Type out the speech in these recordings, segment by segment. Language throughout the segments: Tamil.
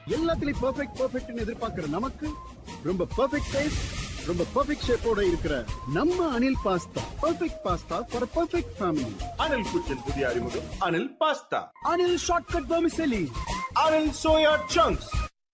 எல்லாத்துலயும் பெர்ஃபெக்ட் பெர்ஃபெக்ட்னு எதிர்பார்க்கிற நமக்கு ரொம்ப பெர்ஃபெக்ட் டேஸ்ட் ரொம்ப பெர்ஃபெக்ட் ஷேப்போட இருக்கிற நம்ம Anil pasta perfect pasta for perfect family Anil kitchen புதிய அறிமுகம் Anil pasta Anil shortcut vermicelli Anil soya chunks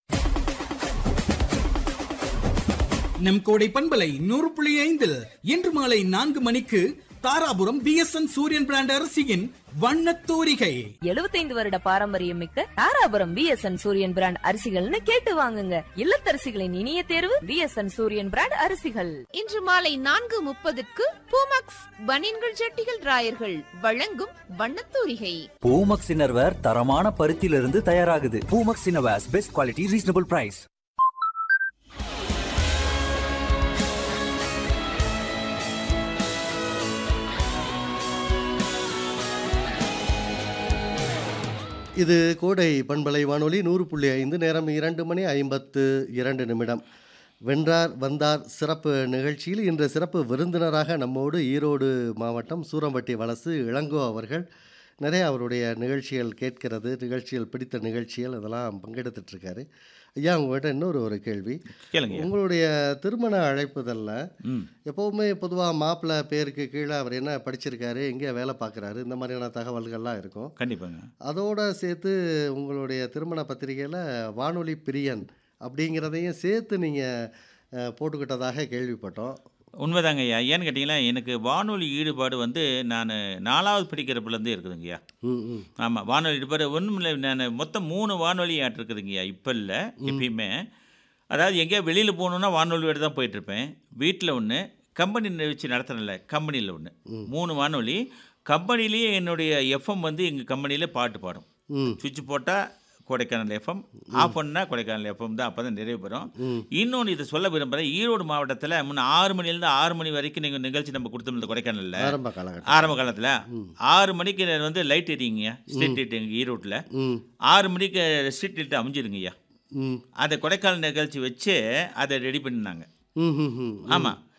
நம் கோடை பண்பலை நூறு புள்ளி ஐந்தில் இன்று மாலை நான்கு மணிக்கு தாராபுரம் பிஎஸ்என் சூரியன் பிராண்ட் அரிசியின் வண்ணத் தூரிகை 75 வருட பாரம்பரியம் மிக்க தாராபுரம் பிஎஸ்என் சூரியன் பிராண்ட் அரிசிகள்னு கேட்டு வாங்குங்க இல்லத்தரசிகளின் இனிய தேர்வு பிஎஸ்என் சூரியன் பிராண்ட் அரிசிகள் இன்று மாலை நான்கு முப்பதுக்கு பூமாக்ஸ் பனியன்கள் ஜட்டிகள் ராயர்கள் வழங்கும் வண்ணத்தூரிகை பூமக்ஸ் இன்னர்வேர் தரமான பருத்தியிலிருந்து தயாராகுது Poomex innerwears best quality reasonable price இது கோடை பண்பலை வானொலி நூறு புள்ளி ஐந்து நேரம் இரண்டு மணி ஐம்பத்து இரண்டு நிமிடம் வென்றார் வந்தார் சிறப்பு நிகழ்ச்சியில் இன்று சிறப்பு விருந்தினராக நம்மோடு ஈரோடு மாவட்டம் சூரம்பட்டி வலசு இளங்கோ அவர்கள் நிறைய அவருடைய நிகழ்ச்சிகள் கேட்கிறது நிகழ்ச்சிகள் பிடித்த நிகழ்ச்சிகள் இதெல்லாம் பங்கெடுத்துட்டு இருக்காரு ஐயா உங்கள்கிட்ட இன்னொரு ஒரு கேள்வி கேளுங்க உங்களுடைய திருமண அழைப்புதல்ல ம் எப்போவுமே பொதுவாக மாப்பிள்ளை பேருக்கு கீழே அவர் என்ன படிச்சிருக்காரு எங்கே வேலை பார்க்குறாரு இந்த மாதிரியான தகவல்கள்லாம் இருக்கும் கண்டிப்பாங்க அதோட சேர்த்து உங்களுடைய திருமண பத்திரிகையில் வானொலி பிரியன் அப்படிங்கிறதையும் சேர்த்து நீங்கள் போட்டுக்கிட்டதாக கேள்விப்பட்டோம் உண்மைதாங்க ஐயா ஏன்னு கேட்டிங்கன்னா எனக்கு வானொலி ஈடுபாடு வந்து நான் நாலாவது படிக்கிறப்பலேருந்தே இருக்குதுங்கய்யா ம் ம் ஆமாம் வானொலி ஈடுபாடு ஒன்றும் இல்லை நான் மொத்தம் மூணு வானொலி ஆட்டு இருக்குதுங்கய்யா இப்போ இல்லை எப்பயுமே அதாவது எங்கேயா வெளியில் போகணுன்னா வானொலியோடு தான் போயிட்டுருப்பேன் வீட்டில் ஒன்று கம்பெனி வச்சு நடத்துகிறேன்ல கம்பெனியில் ஒன்று மூணு வானொலி கம்பெனிலேயே என்னுடைய எஃப்எம் வந்து எங்கள் கம்பெனியில் பாட்டு பாடும் ம் சுவிட்ச் போட்டால் கொடைக்கானல் எஃப்எம் ஆஃப் பண்ணால் கொடைக்கானல் எஃப்எம் தான் அப்போ தான் நிறைவு பெறும் இன்னொன்று இதை சொல்ல விரும்புகிறேன் ஈரோடு மாவட்டத்தில் முன்ன ஆறு மணிலேருந்து ஆறு மணி வரைக்கும் நீங்கள் நிகழ்ச்சி நம்ம கொடுத்தோம் இந்த கொடைக்கானலில் ஆரம்ப காலகட்டம் ஆரம்ப காலத்தில் ஆறு மணிக்கு வந்து லைட் எரியுங்க ஸ்ட்ரீட் லைட் எங்கள் ஈரோட்டில் ம் ஆறு மணிக்கு ஸ்ட்ரீட் லைட் அமைஞ்சிருங்கய்யா ம் அதை கொடைக்கானல் நிகழ்ச்சி வச்சு அதை ரெடி பண்ணினாங்க ம் ம் ம் ஆமாம்